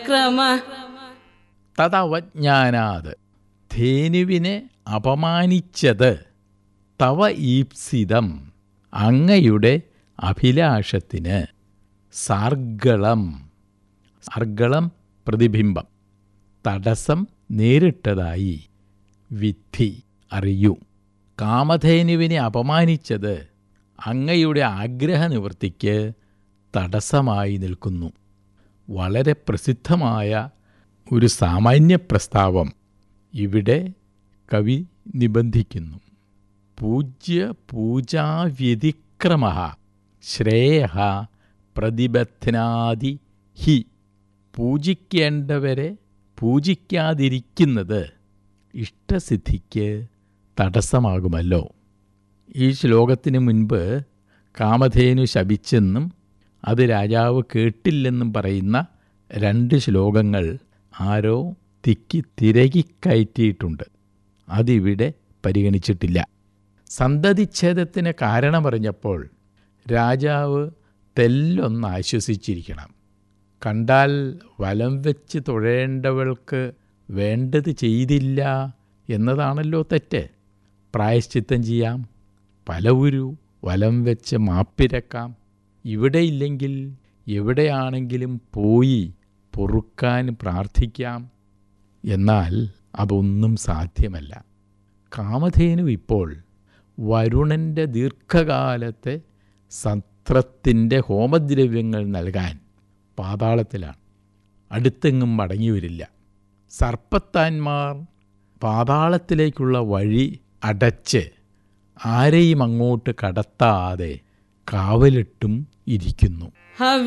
വിക്രമ തദവജ്ഞാനാത് ധേനുവിനെ അപമാനിച്ചത് തവ ഈപ്സിതം അങ്ങയുടെ അഭിലാഷത്തിന് സാർഗളം സാർഗളം പ്രതിബിംബം തടസ്സം നേരിട്ടതായി വിധി അറിയൂ കാമധേനുവിനെ അപമാനിച്ചത് അങ്ങയുടെ ആഗ്രഹനിവൃത്തിക്ക് തടസ്സമായി നിൽക്കുന്നു വളരെ പ്രസിദ്ധമായ ഒരു സാമാന്യ പ്രസ്താവം ഇവിടെ കവി നിബന്ധിക്കുന്നു പൂജ്യ പൂജാവ്യതിക്രമ ശ്രേയ പ്രതിബദ്ധനാദി ഹി പൂജിക്കേണ്ടവരെ പൂജിക്കാതിരിക്കുന്നത് ഇഷ്ടസിദ്ധിക്ക് തടസ്സമാകുമല്ലോ ഈ ശ്ലോകത്തിന് മുൻപ് കാമധേനു ശപിച്ചെന്നും അത് രാജാവ് കേട്ടില്ലെന്നും പറയുന്ന രണ്ട് ശ്ലോകങ്ങൾ ആരോ തിക്കി തിരകിക്കയറ്റിയിട്ടുണ്ട് അതിവിടെ പരിഗണിച്ചിട്ടില്ല സന്തതിച്ഛേദത്തിന് കാരണമറിഞ്ഞപ്പോൾ രാജാവ് തെല്ലൊന്ന് ആശ്വസിച്ചിരിക്കണം കണ്ടാൽ വലം വെച്ച് തൊഴേണ്ടവൾക്ക് വേണ്ടത് ചെയ്തില്ല എന്നതാണല്ലോ തെറ്റ് പ്രായശ്ചിത്തം ചെയ്യാം പലവുരു വലം വെച്ച് മാപ്പിരക്കാം ഇവിടെയില്ലെങ്കിൽ എവിടെയാണെങ്കിലും പോയി പൊറുക്കാൻ പ്രാർത്ഥിക്കാം എന്നാൽ അതൊന്നും സാധ്യമല്ല കാമധേനു ഇപ്പോൾ വരുണൻ്റെ ദീർഘകാലത്തെ സത്രത്തിൻ്റെ ഹോമദ്രവ്യങ്ങൾ നൽകാൻ പാതാളത്തിലാണ് അടുത്തെങ്ങും മടങ്ങി വരില്ല സർപ്പത്താന്മാർ പാതാളത്തിലേക്കുള്ള വഴി അടച്ച് ആരെയും അങ്ങോട്ട് കടത്താതെ കാവലിട്ടും ഇരിക്കുന്നു ഹവി